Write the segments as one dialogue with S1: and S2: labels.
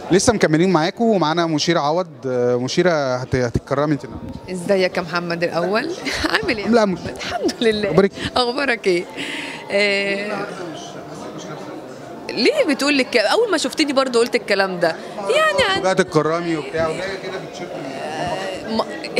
S1: لسه مكملين معاكم ومعانا مشيره عوض آه، مشيره هت- هتتكرمي انت النهارده.
S2: ازيك يا محمد الاول عامل ايه
S1: لا،
S2: يا
S1: مش-
S2: محمد؟ الحمد لله
S1: أخبارك؟
S2: اخبارك ايه آه، ليه بتقول لي الك- اول ما شفتني برضو قلت الكلام ده يعني عن-
S1: بقى تتكرمي وبتاع وجايه كده بتشوفي
S2: م...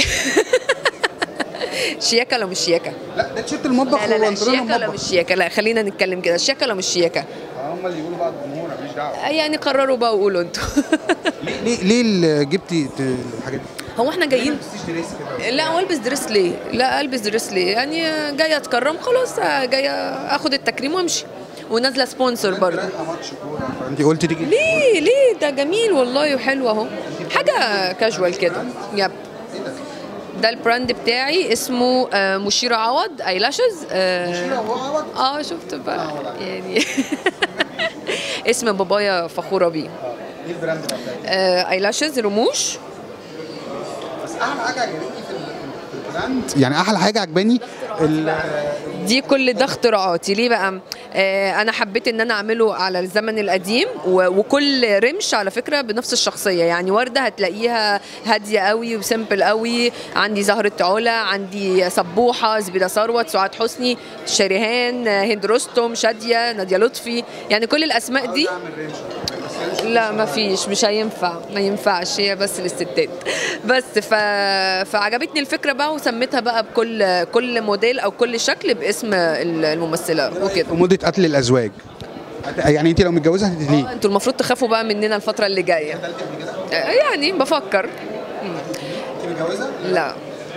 S2: شياكه ولا مش شياكه
S1: لا ده تيشيرت المطبخ
S2: لا لا لا
S1: وبنطلون
S2: شياكه ولا
S1: المطبخ
S2: مش شياكه لا خلينا نتكلم كده شياكه ولا مش شياكه
S1: هم اللي يقولوا بقى الجمهور ماليش دعوه
S2: يعني قرروا بقى وقولوا انتوا
S1: ليه ليه ليه اللي جبتي ت- الحاجات دي؟
S2: هو احنا جايين
S1: بتلبسيش دريس كده
S2: لا والبس دريس ليه؟ لا البس دريس ليه؟ يعني جايه اتكرم خلاص جايه اخد التكريم وامشي ونازله سبونسر برضه
S1: رايحه ماتش كوره فانت قلتي تيجي
S2: ليه ليه ده جميل والله وحلو اهو حاجه كاجوال كده يب ده البراند بتاعي اسمه آه، مشيرة عوض ايلاشز اه, آه شفت بقى يعني اسم بابايا فخورة بيه
S1: ايه البراند بقى بتاعك؟
S2: آه ايلاشز رموش
S1: بس احلى حاجه عجبتني في ال- في البراند يعني احلى حاجه عجباني ال-
S2: دي كل ده اختراعاتي ليه بقى آه انا حبيت ان انا اعمله على الزمن القديم و- وكل رمش على فكره بنفس الشخصيه يعني ورده هتلاقيها هاديه قوي وسيمبل قوي عندي زهره علا عندي سبوحه زبيده ثروت سعاد حسني شريهان آه، هند رستم شاديه ناديه لطفي يعني كل الاسماء دي لا ما فيش مش هينفع ما ينفعش هي بس للستات بس ف... فعجبتني الفكره بقى وسميتها بقى بكل كل موديل او كل شكل باسم الممثله وكده
S1: ومده قتل الازواج يعني انت لو متجوزه هتقتليه
S2: انتوا المفروض تخافوا بقى مننا الفتره اللي جايه يعني بفكر
S1: انت متجوزه؟
S2: لا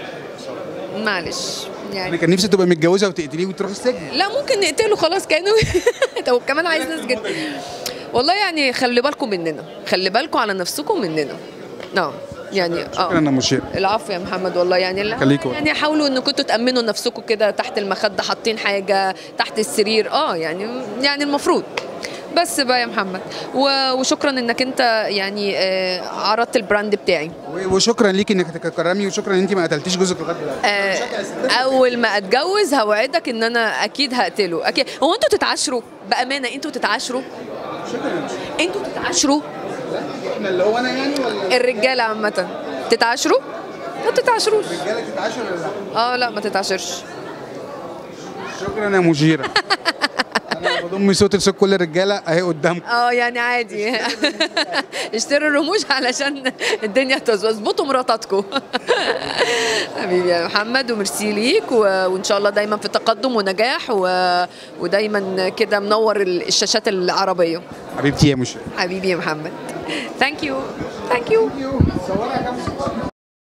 S2: معلش
S1: انا
S2: يعني
S1: كان نفسي تبقى متجوزه وتقتليه وتروح السجن
S2: لا ممكن نقتله خلاص كانه طب كمان عايز نسجن والله يعني خلي بالكم مننا خلي بالكم على نفسكم مننا اه يعني اه
S1: انا مشير
S2: العفو يا محمد والله يعني لا
S1: خليكوا.
S2: يعني حاولوا انكم كنتوا تامنوا نفسكم كده تحت المخده حاطين حاجه تحت السرير اه يعني يعني المفروض بس بقى يا محمد و- وشكرا انك انت يعني آه عرضت البراند بتاعي
S1: و- وشكرا ليكي انك تكرمي وشكرا ان انت ما قتلتيش جوزك لغايه دلوقتي
S2: آه اول ما اتجوز هوعدك ان انا اكيد هقتله اكيد هو انتوا تتعاشروا بامانه انتوا تتعاشروا انتوا تتعاشروا
S1: احنا اللي هو انا يعني ولا
S2: الرجاله عامه تتعاشروا ما تتعاشروش
S1: الرجاله تتعاشر ولا لا؟
S2: اه لا ما تتعاشرش
S1: شكرا يا مشيره انا بضم صوت لصوت كل الرجاله اهي قدامكم
S2: اه يعني عادي اشتروا الرموش علشان الدنيا تظبط اظبطوا مراتاتكم حبيبي يا محمد وميرسي ليك و... وان شاء الله دايما في تقدم ونجاح و... ودايما كده منور الشاشات العربيه
S1: حبيبتي يا مشيره
S2: حبيبي يا محمد ثانك يو ثانك يو
S1: صورها